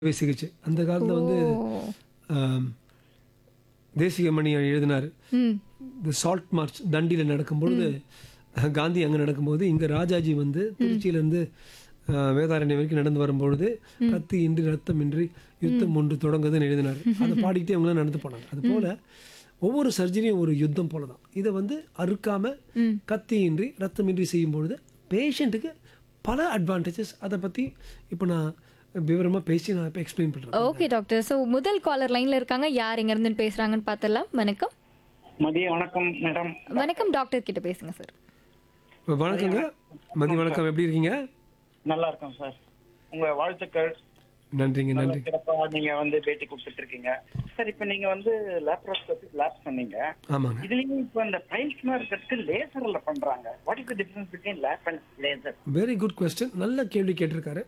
அறுவை சிகிச்சை அந்த காலத்தில் வந்து ஆம், தேசிகமணி எழுதினார் ம் இந்த சால்ட் மார்ச் தண்டியில் நடக்கும்பொழுது காந்தி அங்கே நடக்கும்போது இங்கே ராஜாஜி வந்து திருச்சியிலேருந்து வேதாரண்யம் வரைக்கும் நடந்து வரும்பொழுது கத்தி இன்றி ரத்தம் இன்றி யுத்தம் ஒன்று தொடங்குதுன்னு எழுதினார் அதை பாடிக்கிட்டே அவங்களாம் நடந்து போனாங்க அது போல ஒவ்வொரு சர்ஜரியும் ஒரு யுத்தம் போல தான் இதை வந்து அறுக்காம கத்தி இன்றி ரத்தம் இன்றி செய்யும் பொழுது பேஷண்ட்டுக்கு பல அட்வான்டேஜஸ் அதை பற்றி இப்போ நான் விவரமாக பேசி நான் இப்போ எக்ஸ்பிளைன் பண்ணுறேன் ஓகே டாக்டர் ஸோ முதல் காலர் லைன்ல இருக்காங்க யார் எங்க இருந்து பேசுறாங்கன்னு பார்த்தலாம் வணக்கம் மதிய வணக்கம் மேடம் வணக்கம் டாக்டர் கிட்ட பேசுங்க சார் வணக்கங்க மதி வணக்கம் எப்படி இருக்கீங்க நல்லா இருக்கோம் சார் உங்க வாழ்த்துக்கள் நன்றிங்க நல்ல நன்றி சிறப்பா நீங்க வந்து பேட்டி கொடுத்துட்டு இருக்கீங்க சார் இப்ப நீங்க வந்து லேப்ரோஸ்கோபி லேப் சொன்னீங்க ஆமாங்க இதுலயும் இப்ப இந்த பைல்ஸ்லாம் இருக்கிறதுக்கு லேசர்ல பண்றாங்க what is the difference between lap and laser very good question நல்ல கேள்வி கேட்டிருக்காரு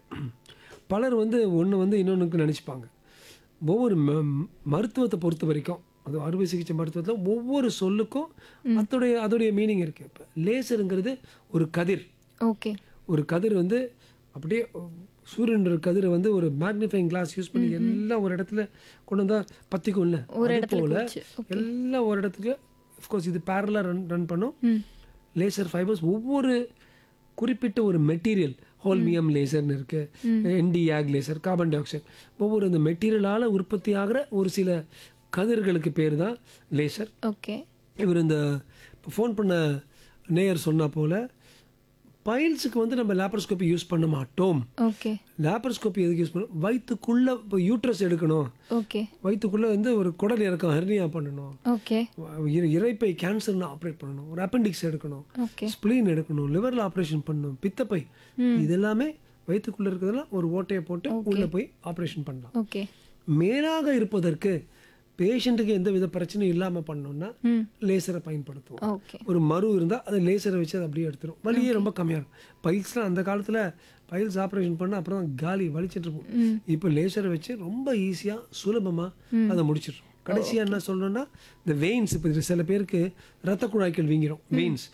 பலர் வந்து ஒன்று வந்து இன்னொன்றுக்கு நினச்சிப்பாங்க ஒவ்வொரு ம- மருத்துவத்தை பொறுத்த வரைக்கும் அது அறுவை சிகிச்சை மருத்துவத்தில் ஒவ்வொரு சொல்லுக்கும் அதோடைய அதோடைய மீனிங் இருக்குது இப்போ லேசருங்கிறது ஒரு கதிர் ஓகே ஒரு கதிர் வந்து அப்படியே சூரியன் கதிரை வந்து ஒரு மேக்னிஃபைங் கிளாஸ் யூஸ் பண்ணி எல்லாம் ஒரு இடத்துல கொண்டு வந்தால் பத்திக்கும் இல்லை ஒரு அது இடத்துல போல போச்சு. எல்லாம் ஒரு இடத்துல கோர்ஸ் இது பேரலாக ரன் ரன் பண்ணும் லேசர் ஃபைபர்ஸ் ஒவ்வொரு குறிப்பிட்ட ஒரு மெட்டீரியல் ஹோல்மியம் லேசர்னு இருக்கு NdYAG laser carbon dioxide ஒவ்வொரு அந்த மெட்டீரியலால் உற்பத்தி ஆகிற ஒரு சில கதிர்களுக்கு பேர் தான் லேசர் ஓகே இவர் இந்த ஃபோன் பண்ண நேயர் சொன்ன போல பைல்ஸுக்கு வந்து நம்ம லேப்ரோஸ்கோப்பி யூஸ் பண்ண மாட்டோம் ஓகே லேப்ரோஸ்கோப்பி எதுக்கு யூஸ் பண்ணணும் வயிற்றுக்குள்ளே இப்போ யூட்ரஸ் எடுக்கணும் ஓகே வயிற்றுக்குள்ளே வந்து ஒரு குடல் இறக்கம் ஹெர்னியா பண்ணணும் ஓகே இர- இரைப்பை கேன்சர்னு ஆப்ரேட் பண்ணணும் ஒரு அப்பெண்டிக்ஸ் எடுக்கணும் ஓகே ஸ்ப்ளீன் எடுக்கணும் லிவரில் ஆப்ரேஷன் பண்ணணும் பித்தப்பை இதெல்லாமே வயிற்றுக்குள்ளே இருக்கிறதெல்லாம் ஒரு ஓட்டையை போட்டு உள்ளே போய் ஆப்ரேஷன் பண்ணலாம் ஓகே மேலாக இருப்பதற்கு பேஷண்ட்டுக்கு எந்த வித பிரச்சனையும் இல்லாமல் பண்ணோம்னா ம் லேசரை பயன்படுத்துவோம் ஓகே ஒரு மரு இருந்தால் அதை லேசரை வச்சு அதை அப்படியே எடுத்துரும் வலியே ரொம்ப கம்மியாக இருக்கும் பைல்ஸ்லாம் அந்த காலத்தில் பைல்ஸ் ஆப்ரேஷன் பண்ணால் அப்புறம் தான் காலி வலிச்சிட்டு இருப்போம் இப்போ லேசரை வச்சு ரொம்ப ஈஸியாக சுலபமாக அதை முடிச்சிடுறோம் கடைசியாக என்ன சொல்லணும்னா இந்த வெயின்ஸ் இப்போ சில பேருக்கு ரத்த குழாய்கள் வீங்கிரும் வெயின்ஸ்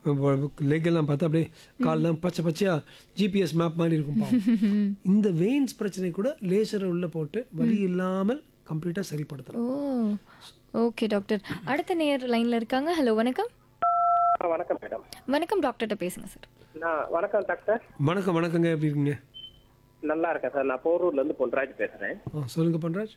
லெக் எல்லாம் பார்த்தா அப்படியே கால்லாம் பச்சை பச்சையாக ஜிபிஎஸ் மேப் மாதிரி இருக்கும் பாவம். இந்த வெயின்ஸ் பிரச்சனை கூட லேசரை உள்ளே போட்டு வலி இல்லாமல் கம்ப்ளீட்டாக சரிப்படுத்தலாம் ஓ ஓகே டாக்டர் அடுத்த நேர் லைன்ல இருக்காங்க ஹலோ வணக்கம் ஆ, வணக்கம் மேடம் வணக்கம் டாக்டர்கிட்ட பேசுங்க சார் நான் வணக்கம் டாக்டர் வணக்கம் வணக்கங்க எப்படி இருக்கீங்க நல்லா இருக்கேன் சார் நான் போரூர்ல இருந்து பொன்ராஜ் பேசுறேன் ஆ சொல்லுங்கள் பண்ராஜ்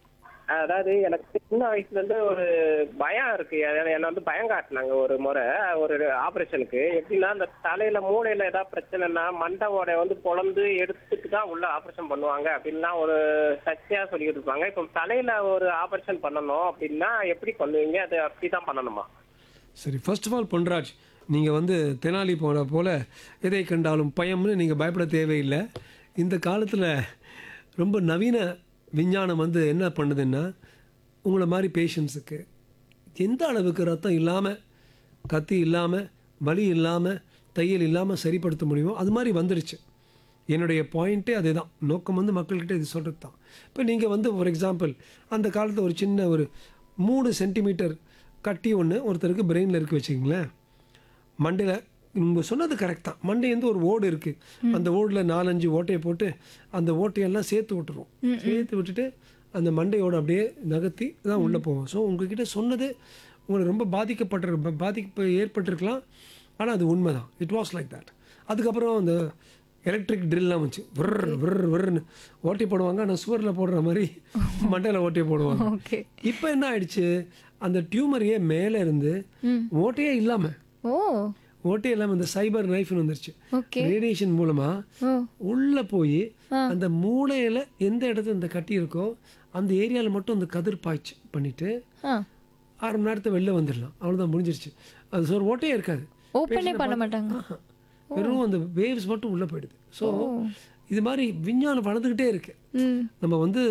அதாவது எனக்கு சின்ன வயசுல இருந்து ஒரு பயம் இருக்கு என்ன என்ன வந்து பயம் காட்டினாங்க ஒரு முறை ஒரு ஆபரேஷனுக்கு எப்படின்னா அந்த தலையில மூளையில ஏதாவது பிரச்சனைனா மண்டை ஓடை வந்து பொழந்து எடுத்துட்டு தான் உள்ள ஆபரேஷன் பண்ணுவாங்க அப்படின்லாம் ஒரு சர்ச்சையா சொல்லிட்டு இருப்பாங்க இப்போ தலையில ஒரு ஆபரேஷன் பண்ணணும் அப்படின்னா எப்படி பண்ணுவீங்க அது அப்படிதான் பண்ணணுமா சரி ஃபர்ஸ்ட் ஆஃப் ஆல் பொன்ராஜ் நீங்கள் வந்து தெனாலி போன போல எதை கண்டாலும் பயம்னு நீங்கள் பயப்பட தேவையில்லை இந்த காலத்தில் ரொம்ப நவீன விஞ்ஞானம் வந்து என்ன பண்ணுதுன்னா உங்களை மாதிரி பேஷண்ட்ஸுக்கு எந்த அளவுக்கு ரத்தம் இல்லாமல் கத்தி இல்லாமல் வலி இல்லாமல் தையல் இல்லாமல் சரிப்படுத்த முடியுமோ அது மாதிரி வந்துடுச்சு என்னுடைய பாயிண்ட்டே அதே தான் நோக்கம் வந்து மக்கள்கிட்ட இது சொல்கிறது தான் இப்போ நீங்கள் வந்து ஃபார் எக்ஸாம்பிள் அந்த காலத்தில் ஒரு சின்ன ஒரு மூணு சென்டிமீட்டர் கட்டி ஒன்று ஒருத்தருக்கு பிரெயினில் இருக்கு வச்சுக்கிங்களேன் மண்டையில் நீங்கள் சொன்னது கரெக்ட் தான் மண்டையிலேருந்து ஒரு ஓடு இருக்குது அந்த ஓடில் நாலஞ்சு ஓட்டையை போட்டு அந்த ஓட்டையெல்லாம் சேர்த்து விட்டுரும் சேர்த்து விட்டுட்டு அந்த மண்டையோட அப்படியே நகர்த்தி தான் உள்ளே போவோம் ஸோ உங்ககிட்ட சொன்னது உங்களுக்கு ரொம்ப பாதிக்கப்பட்டிரு பாதிப்பு ஏற்பட்டிருக்கலாம் ஆனால் அது உண்மை தான் இட் வாஸ் லைக் தட் அதுக்கப்புறம் அந்த எலக்ட்ரிக் ட்ரில்லாம் வச்சு விர் விர் விர்னு ஓட்டை போடுவாங்க ஆனால் சுவரில் போடுற மாதிரி மண்டையில் ஓட்டையை போடுவாங்க ஓகே இப்போ என்ன ஆயிடுச்சு அந்த டியூமரையே மேலே இருந்து ஓட்டையே இல்லாமல் ஓ ஓட்டையே இல்லாமல் இந்த சைபர் நைஃப்னு வந்துருச்சு ஓகே ரேடியேஷன் மூலமாக ஓ உள்ளே போய் அந்த மூளையில் எந்த இடத்துல இந்த கட்டி இருக்கோ அந்த ஏரியாவில் மட்டும் அந்த கதிர் பாய்ச்சி பண்ணிட்டு ஆ அரை மணி நேரத்தை வெளில வந்துடலாம் அவ்வளோதான் முடிஞ்சிருச்சு அது ஒரு ஓட்டையே இருக்காது ஓப்பனே பண்ண மாட்டாங்க ஆஹா. வெறும் அந்த வேவ்ஸ் மட்டும் உள்ளே போயிடுது ஸோ இது மாதிரி விஞ்ஞானம் வளர்ந்துக்கிட்டே இருக்கு ம் நம்ம வந்து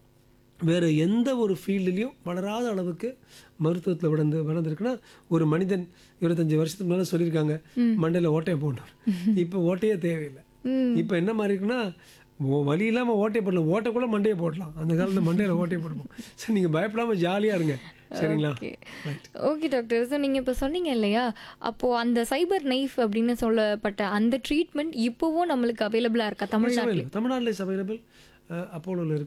வேறு எந்த ஒரு ஃபீல்டுலேயும் வளராத அளவுக்கு மருத்துவத்தில் வளர்ந்து வளர்ந்துருக்குன்னா ஒரு மனிதன் இருபத்தஞ்சி வருஷத்துக்கு மேலே சொல்லியிருக்காங்க மண்டையில் ஓட்டையை போடணும் இப்போ ஓட்டையே தேவையில்லை இப்போ என்ன மாதிரி இருக்குன்னா ஓ- வலி இல்லாமல் ஓட்டையை போடலாம் ஓட்டை கூட மண்டையை போடலாம் அந்த காலத்தில் மண்டையில் ஓட்டையை போடுவோம் சரி நீங்கள் பயப்படாமல் ஜாலியாக இருங்க சரிங்களா ஓகே ஓகே டாக்டர் ஸோ நீங்கள் இப்போ சொன்னீங்க இல்லையா அப்போது அந்த சைபர் நைஃப் அப்படின்னு சொல்லப்பட்ட அந்த ட்ரீட்மெண்ட் இப்போவும் நம்மளுக்கு அவைலபிளாக இருக்கா தமிழ்நாட்டில் தமிழ்நாட்டில் இஸ் அவைலபிள் அப்போலோவில் இருக்கு